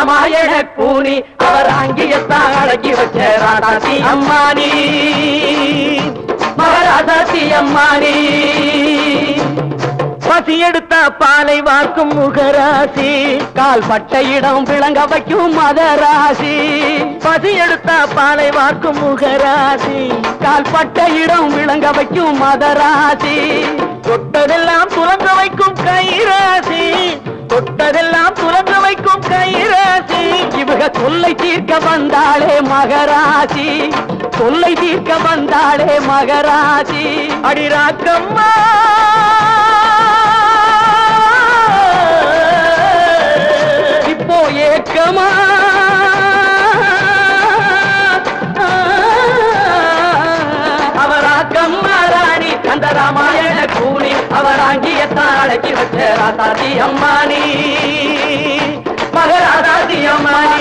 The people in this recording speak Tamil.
ராமாயண கூனி அவர் அங்கியத்தான் அடக்கி வச்ச ராதாசி அம்மானி மகராதாசி அம்மானி பசி எடுத்த பாலை வார்க்கும் முகராசி கால் பட்ட இடம் விளங்க வைக்கும் மதராசி பசி எடுத்த பாலை வார்க்கும் முகராசி கால் பட்ட இடம் விளங்க வைக்கும் மதராசி தொட்டதெல்லாம் துலங்க வைக்கும் கைராசி தொட்டதெல்லாம் துலங்க வைக்கும் கைராசி இவக தொல்லை தீர்க்க வந்தாளே மகராசி தொல்லை தீர்க்க வந்தாளே மகராசி அடிராக்கம்மா இப்போ ஏக்கமா அவராக்கம் ராணி அந்த ராமாயண கூனி அவராங்கியத்தான் அடக்கி வச்ச ராசாதி அம்மானி மகராசாதி அம்மானி